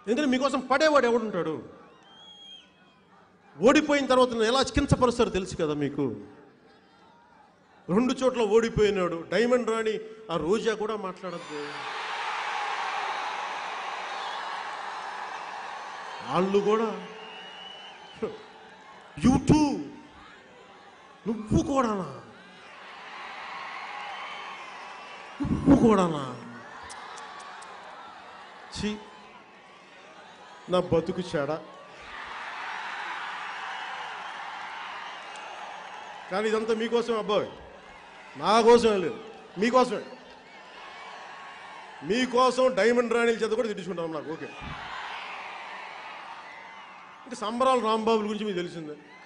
ఎందుకంటే మీకోసం పడేవాడు ఎవడుంటాడు ఓడిపోయిన తర్వాత నన్ను ఎలా కించపరుస్తారో తెలుసు కదా మీకు రెండు చోట్ల ఓడిపోయినాడు డైమండ్ రాణి ఆ రోజా కూడా మాట్లాడద్దు వాళ్ళు కూడా యూటూ నువ్వు కూడానా నువ్వు కూడానా ఛీ నా బతుకు చెడ కానీ ఇదంతా మీకోసం అబ్బాయి నా కోసమే లేదు మీకోసమే మీకోసం డైమండ్ రాణిల చేత కూడా తిట్టించుకుంటాం నాకు ఓకే ఇంకా సంబరాలు రాంబాబుల గురించి మీకు తెలిసిందే